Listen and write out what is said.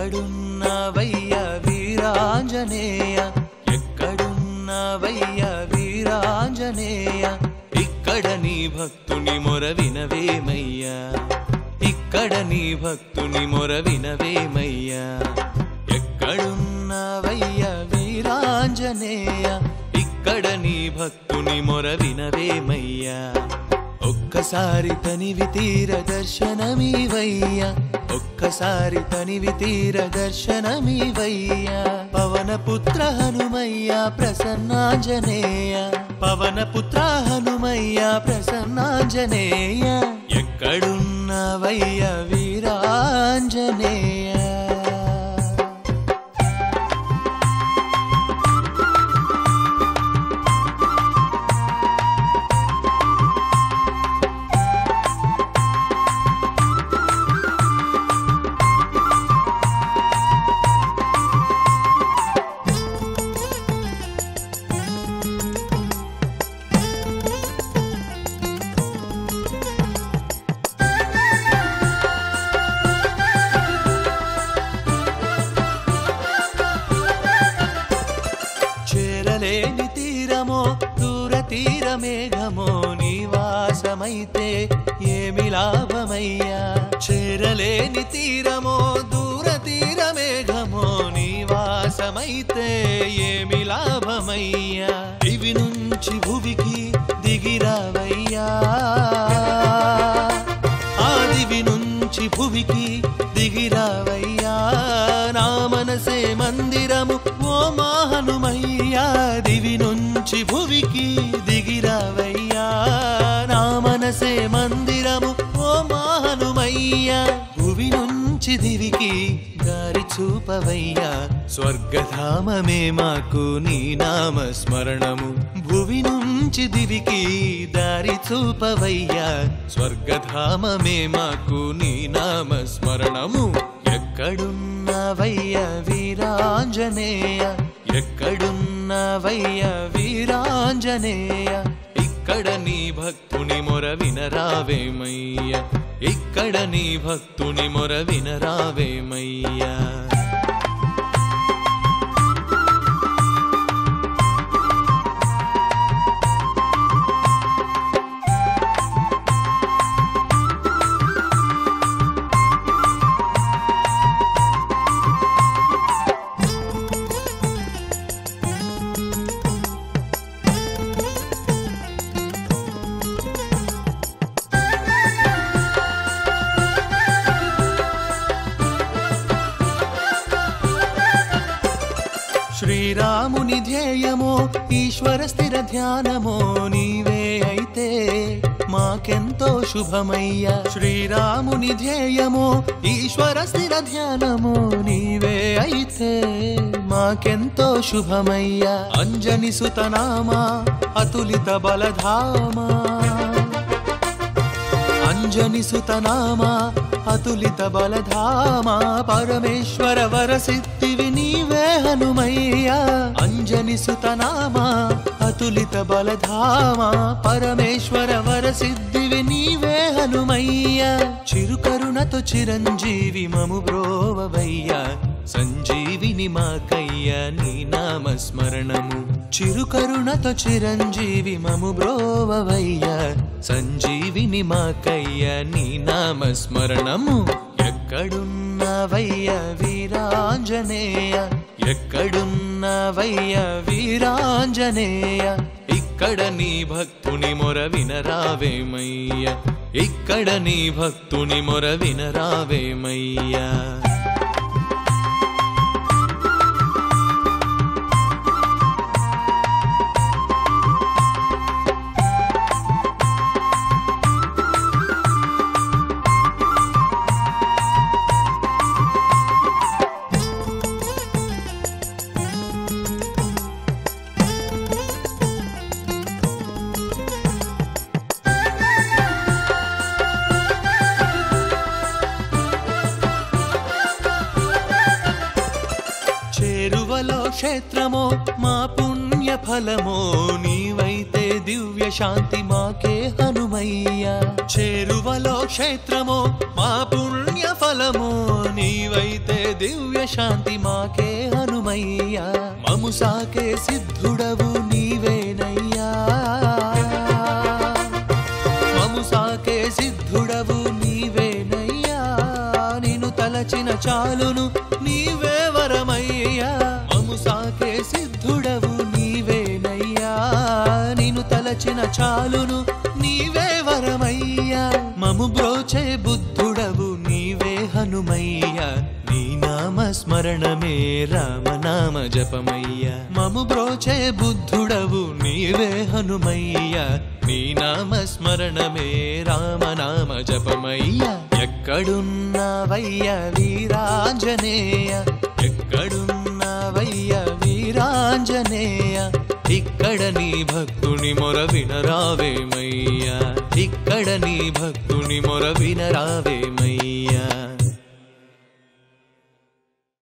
ఎక్కడున్నావయ్యా వీరాంజనేయ ఎక్కడున్నావయ్యా వీరాంజనేయ ఇక్కడ నీ భక్తుని మొర వినవేమయ్యా ఇక్కడ నీ భక్తుని మొర వినవేమయ్యా ఎక్కడున్నావయ్యా వీరాంజనేయ ఇక్కడ నీ భక్తుని మొర వినవేమయ్యా ఒక్కసారి తనివి తీర దర్శనమీవయ్యా ఒక్కసారి తనివి తీర దర్శనమీవయ్యా పవన పుత్ర హనుమయ్య ప్రసన్నాంజనేయ పవన పుత్ర హనుమయ్య ప్రసన్నాంజనేయ ఎక్కడున్నావయ్యా వీరాంజనేయ చేరలేని తీరమో దూర తీర మేఘమో నివాసమైతే ఏమి లాభమయ్యా చేరలేని తీరమో దూర తీర మేఘమో నివాసమైతే ఏమి లాభమయ్యా ఇవి నుంచి భువికి దిగిరావయ్యా ఆదివి నుంచి భువికి దిగిరావయ్యా నా మనసే మందిరము ఓ మాహనుమయ్యా దివి నుంచి భువికి దిగిరావయ్యా నా మనసే మందిరము ఓ మాహనుమయ్యా భువి నుంచి దివికి దారి చూపవయ్యా స్వర్గధామమే మాకు నీ నామ స్మరణము భువి నుంచి దివికి దారి చూపవయ్యా స్వర్గధామమే మాకు నీ నామ స్మరణము ఎక్కడున్నావయ్యా వీరాంజనేయ ఎక్కడున్నావయ్యా వీరాంజనేయ ఇక్కడ నీ భక్తుని మొర వినరావేమయ్యా ఇక్కడ నీ భక్తుని మొర వినరావేమయ్యా శ్రీరాముని ధ్యేయమో ఈశ్వర స్థిర ధ్యానమో నీవే అయితే మాకెంతో శుభమయ్యా శ్రీరాముని ధ్యేయమో ఈశ్వర స్థిర ధ్యానమో నీవే అయితే మాకెంతో శుభమయ్యా అంజని సుతనామా అతులిత బలధామా అంజని సుతనామా అతులిత బలధామా పరమేశ్వర వర సిద్ధివి నీవే హనుమయ్యా అంజని సుతనామా అతులిత బలధామా పరమేశ్వర వర సిద్ధివి నీవే హనుమయ్యా చిరుకరుణతో చిరంజీవి మము బ్రోవవయ్యా సంజీవిని మాకయ్య నీ నామ స్మరణము చిరుకరుణతో చిరంజీవి మము బ్రోవవయ్య సంజీవిని మాకయ్య నీ నామ స్మరణము ఎక్కడున్నావయ్య వీరాంజనేయ ఎక్కడున్నావయ్య వీరాంజనేయ ఇక్కడ నీ భక్తుని మొర వినరావేమయ్య ఇక్కడ నీ భక్తుని మొర వినరావేమయ్యా చేరువలో క్షేత్రమో మా పుణ్య ఫలమో నీవైతే దివ్య శాంతి మాకే హనుమయ్యా చేరువలో క్షేత్రమో మా పుణ్య ఫలము నీవైతే దివ్య శాంతి మాకే హనుమయ్యా మము సాకే సిద్ధుడవు నీవేనయ్యా మము సాకే సిద్ధుడవు నీవేనయ్యా నిన్ను తలచిన చాలును నీవే వరమయ్యా మము సాకే సిద్ధుడవు నీవేనయ్యా నిన్ను తలచిన చాలును నీవే వరమయ్యా మము బ్రోచే బుద్ధుడవు నీవే హనుమయ్యా నీ నామ స్మరణమే రామనామ జపమయ్యా మము బ్రోచే బుద్ధుడవు నీవే హనుమయ్యా నీ నామ స్మరణమే రామనామ జపమయ్యా ఎక్కడున్నావయ్యా వీరాంజనేయ ఎక్కడున్నావయ్య వీరాంజనేయ ఇక్కడ నీ భక్తుని మొర వినరావేమయ్యా ఇక్కడ నీ భక్తుని మొర వినరావేమయ్యా